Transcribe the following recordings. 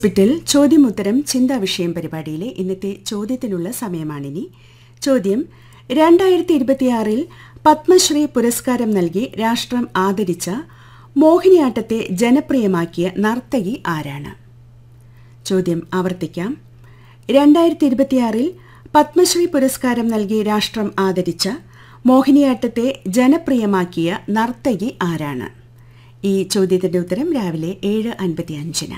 hospital ചോദ്യമുത്തരം ചിന്താ വിഷയം പരിപാടിയിലെ ഇന്നത്തെ ചോദ്യത്തിനുള്ള സമയമാണിനി ചോദ്യം രണ്ടായിരത്തി ഇരുപത്തിയാറിൽ പത്മശ്രീ പുരസ്കാരം നൽകി രാഷ്ട്രം ആദരിച്ച മോഹിനിയാട്ടത്തെ ജനപ്രിയമാക്കിയ നർത്തകി ആരാണ് ചോദ്യം ആവർത്തിക്കാം രണ്ടായിരത്തി ഇരുപത്തിയാറിൽ പത്മശ്രീ പുരസ്കാരം നൽകി രാഷ്ട്രം ആദരിച്ച മോഹിനിയാട്ടത്തെ ജനപ്രിയമാക്കിയ നർത്തകി ആരാണ് ഈ ചോദ്യത്തിന്റെ ഉത്തരം രാവിലെ ഏഴ് അൻപത്തിയഞ്ചിന്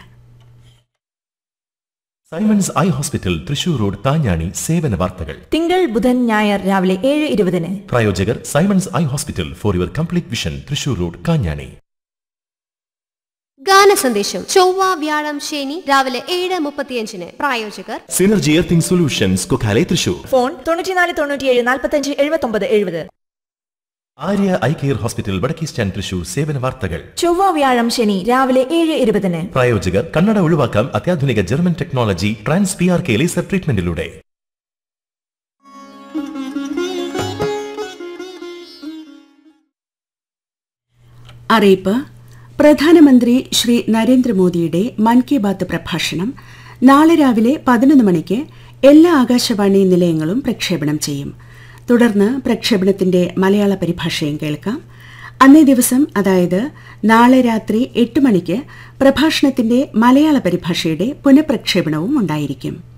Simons eye hospital Thrissur road Thanjani സേവന വാർത്തകൾ തിങ്കൾ ബുധൻ ഞായർ രാവിലെ ഏഴ് ഇരുപതിന് പ്രായോജകർ Simons eye hospital for your complete vision Thrissur road Kanjani ഗാന സന്ദേശം ചൊവ്വ വ്യാഴം ശനി രാവിലെ ഏഴ് മുപ്പത്തിയഞ്ചിന് പ്രായോജകർ synergy earthing solutions Kokkale Thrissur phone തൊണ്ണൂറ്റിനാല് തൊണ്ണൂറ്റിയേഴ് നാൽപ്പത്തഞ്ച് എഴുപത്തൊമ്പത് എഴുപത് ആര്യ ഐ കെയർ ഹോസ്പിറ്റൽ വടക്കേ സ്റ്റാൻഡ് തൃശൂർ സേവന വാർത്തകൾ ചൊവ്വ വ്യാഴം ശനി രാവിലെ ഏഴ് ഇരുപതിന് പ്രായോജകർ കണ്ണട ഒഴിവാക്കാം അത്യാധുനിക German technology trans P R K laser ട്രീറ്റ്മെന്റിലൂടെ അറിയിപ്പ് പ്രധാനമന്ത്രി ശ്രീ നരേന്ദ്രമോദിയുടെ മൻ കി ബാത്ത് പ്രഭാഷണം നാളെ രാവിലെ പതിനൊന്ന് മണിക്ക് എല്ലാ ആകാശവാണി നിലയങ്ങളും പ്രക്ഷേപണം ചെയ്യും തുടർന്ന് പ്രക്ഷേപണത്തിന്റെ മലയാള പരിഭാഷയും കേൾക്കാം അന്നേ ദിവസം അതായത് നാളെ രാത്രി എട്ട് മണിക്ക് പ്രഭാഷണത്തിന്റെ മലയാള പരിഭാഷയുടെ പുനഃപ്രക്ഷേപണവും ഉണ്ടായിരിക്കും